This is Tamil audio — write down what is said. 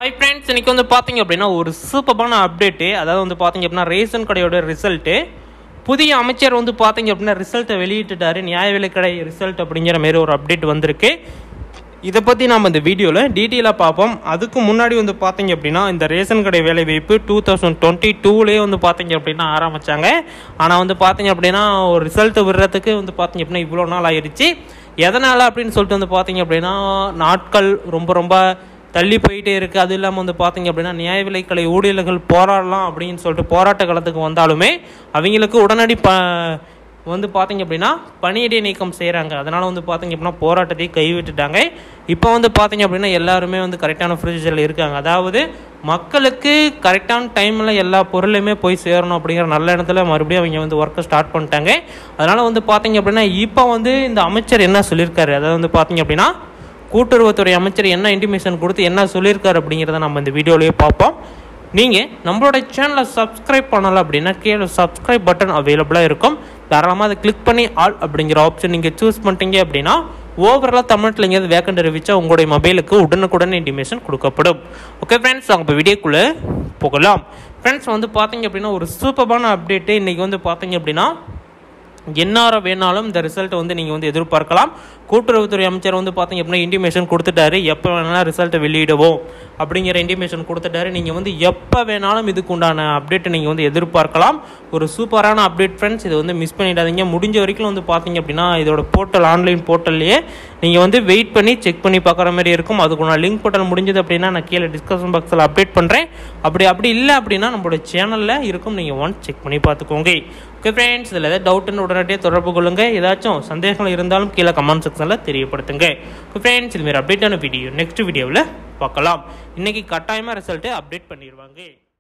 ஹை ஃப்ரெண்ட்ஸ் இன்னைக்கு வந்து பார்த்தீங்க அப்படின்னா ஒரு சூப்பரான அப்டேட்டு அதாவது வந்து பார்த்தீங்க அப்படின்னா ரேஷன் கடையோட ரிசல்ட்டு புதிய அமைச்சர் வந்து பார்த்தீங்க அப்படின்னா ரிசல்ட்டை வெளியிட்டுட்டாரு நியாய விலைக்கடை ரிசல்ட் அப்படிங்கிற மாரி ஒரு அப்டேட் வந்திருக்கு இதை பற்றி நாம் இந்த வீடியோவில் டீட்டெயிலாக பார்ப்போம் அதுக்கு முன்னாடி வந்து பார்த்தீங்க அப்படின்னா இந்த ரேஷன் கடை வேலை வாய்ப்பு டூ தௌசண்ட் டுவெண்ட்டி டூலேயே வந்து பார்த்தீங்க அப்படின்னா ஆரம்பித்தாங்க ஆனால் வந்து பார்த்தீங்க அப்படின்னா ஒரு ரிசல்ட் விடுறதுக்கு வந்து பார்த்தீங்க அப்படின்னா இவ்வளோ நாள் ஆயிடுச்சு எதனால் அப்படின்னு சொல்லிட்டு வந்து பார்த்தீங்க அப்படின்னா நாட்கள் ரொம்ப ரொம்ப தள்ளி போயிட்டே இருக்குது அது இல்லாமல் வந்து பார்த்தீங்க அப்படின்னா நியாய விலைக்கலை ஊழியர்கள் போராடலாம் அப்படின்னு சொல்லிட்டு போராட்ட காலத்துக்கு வந்தாலுமே அவங்களுக்கு உடனடி ப வந்து பார்த்தீங்க அப்படின்னா பணியிடை நீக்கம் செய்கிறாங்க அதனால் வந்து பார்த்தீங்க அப்படின்னா போராட்டத்தை கைவிட்டுட்டாங்க இப்போ வந்து பார்த்தீங்க அப்படின்னா எல்லாருமே வந்து கரெக்டான ப்ரொசீஜரில் இருக்காங்க அதாவது மக்களுக்கு கரெக்டான டைமில் எல்லா பொருளுமே போய் சேரணும் அப்படிங்கிற நல்ல இடத்துல மறுபடியும் அவங்க வந்து ஒர்க்கை ஸ்டார்ட் பண்ணிட்டாங்க அதனால் வந்து பார்த்தீங்க அப்படின்னா இப்போ வந்து இந்த அமைச்சர் என்ன சொல்லியிருக்காரு அதாவது வந்து பார்த்தீங்க அப்படின்னா கூட்டுறவுத்துறை அமைச்சர் என்ன இன்டிமேஷன் கொடுத்து என்ன சொல்லியிருக்காரு அப்படிங்கிறத நம்ம இந்த வீடியோலேயே பார்ப்போம் நீங்கள் நம்மளோட சேனலை சப்ஸ்கிரைப் பண்ணலை அப்படின்னா கீழே சப்ஸ்கிரைப் பட்டன் அவைலபிளாக இருக்கும் தாராளமாக அதை கிளிக் பண்ணி ஆல் அப்படிங்கிற ஆப்ஷன் நீங்கள் சூஸ் பண்ணிட்டீங்க அப்படின்னா ஓவராலாக தமிழ்நாட்டில் எங்கேயாவது வேக்கண்ட் அறிவிச்சா உங்களுடைய மொபைலுக்கு உடனுக்குடன் இன்டிமேஷன் கொடுக்கப்படும் ஓகே ஃப்ரெண்ட்ஸ் அவங்க இப்போ வீடியோக்குள்ளே போகலாம் ஃப்ரெண்ட்ஸ் வந்து பார்த்தீங்க அப்படின்னா ஒரு சூப்பரான அப்டேட்டு இன்றைக்கி வந்து பார்த்தீங்க அப்படின்னா எந்நேர வேணாலும் இந்த ரிசல்ட்டை வந்து நீங்கள் வந்து எதிர்பார்க்கலாம் கூட்டுறவுத்துறை அமைச்சர் வந்து பார்த்தீங்க அப்படின்னா இன்டிமேஷன் கொடுத்துட்டாரு எப்போ வேணாலும் ரிசல்ட்டை வெளியிடுவோம் அப்படிங்கிற இன்டிமேஷன் கொடுத்துட்டாரு நீங்கள் வந்து எப்போ வேணாலும் இதுக்கு உண்டான அப்டேட்டை நீங்கள் வந்து எதிர்பார்க்கலாம் ஒரு சூப்பரான அப்டேட் ஃப்ரெண்ட்ஸ் இதை வந்து மிஸ் பண்ணிடாதீங்க முடிஞ்ச வரைக்கும் வந்து பார்த்தீங்க அப்படின்னா இதோட போர்ட்டல் ஆன்லைன் போர்ட்டல்லையே நீங்கள் வந்து வெயிட் பண்ணி செக் பண்ணி பார்க்குற மாதிரி இருக்கும் அதுக்குள்ள லிங்க் போர்ட்டல் முடிஞ்சது அப்படின்னா நான் கீழே டிஸ்கஷன் பாக்ஸில் அப்டேட் பண்ணுறேன் அப்படி அப்படி இல்லை அப்படின்னா நம்மளோட சேனலில் இருக்கும் நீங்கள் ஒன் செக் பண்ணி பார்த்துக்கோங்க ஓகே ஃப்ரெண்ட்ஸ் இதில் ஏதாவது டவுட்டுன்னு உடனடியாக தொடர்பு கொள்ளுங்கள் ஏதாச்சும் சந்தேகங்கள் இருந்தாலும் கீழே கமெண்ட் செக்ஷனில் தெரியப்படுத்துங்க ஓகே ஃப்ரெண்ட்ஸ் இதுமாரி அப்டேட்டான வீடியோ நெக்ஸ்ட் வீடியோவில் பார்க்கலாம் இன்றைக்கி கட்டாயமாக ரிசல்ட்டு அப்டேட் பண்ணிடுவாங்க